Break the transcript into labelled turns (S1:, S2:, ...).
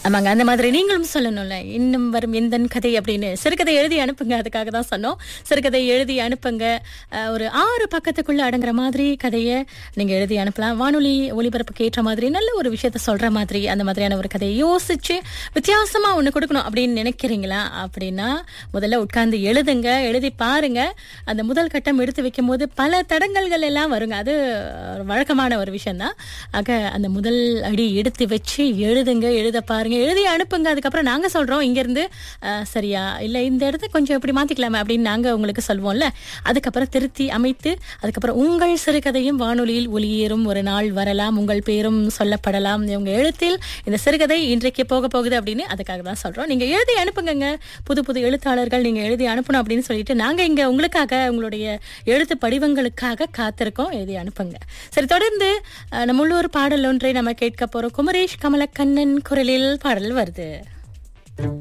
S1: ஆமாங்க அந்த மாதிரி நீங்களும் சொல்லணும்ல இன்னும் வரும் எந்த கதை அப்படின்னு சிறுகதை எழுதி அனுப்புங்க அதுக்காக தான் சொன்னோம் சிறுகதை எழுதி அனுப்புங்க அஹ், ஒரு ஆறு பக்கத்துக்குள்ள அடங்குற மாதிரி கதையை நீங்க எழுதி அனுப்பலாம் வானொலி ஒளிபரப்புக்கு ஏற்ற மாதிரி நல்ல ஒரு விஷயத்த சொல்ற மாதிரி அந்த மாதிரியான ஒரு கதையை யோசிச்சு வித்தியாசமா ஒண்ணு கொடுக்கணும் அப்படின்னு நினைக்கிறீங்களா அப்படின்னா முதல்ல உட்கார்ந்து எழுதுங்க எழுதி பாருங்க அந்த முதல் கட்டம் எடுத்து வைக்கும் போது பல தடங்கல்கள் எல்லாம் வருங்க அது ஒரு வழக்கமான ஒரு விஷயம் தான் ஆக அந்த முதல் அடி எடுத்து வச்சு எழுதுங்க எழுத பாருங்க எழுதி அனுப்புங்க அதுக்கப்புறம் நாங்க சொல்றோம் இங்க இருந்து அஹ், சரியா இல்ல இந்த இடத்த கொஞ்சம் இப்படி மாத்திக்கலாமே அப்படின்னு நாங்க உங்களுக்கு சொல்வோம்ல அதுக்கப்புறம் திருத்தி அமைத்து அதுக்கப்புறம் உங்கள் சிறுகதையும் வானொலியில் ஒளியேறும் ஒரு நாள் வரலாம் உங்கள் பேரும் சொல்லப்படலாம் உங்க எழுத்தில் இந்த சிறுகதை இன்றைக்கு போக போகுது அப்படின்னு அதுக்காக தான் சொல்றோம் நீங்க எழுதி அனுப்புங்கங்க புது புது எழுத்தாளர்கள் நீங்க எழுதி அனுப்பணும் அப்படின்னு சொல்லிட்டு நாங்க இங்க உங்களுக்காக உங்களுடைய எழுத்து படிவங்களுக்காக காத்திருக்கோம் எழுதி அனுப்புங்க சரி தொடர்ந்து அஹ், நம்ம உள்ளூர் பாடல் ஒன்றை நம்ம கேட்க போறோம் குமரேஷ் கமலக்கண்ணன் குரலில் பாடல் வருது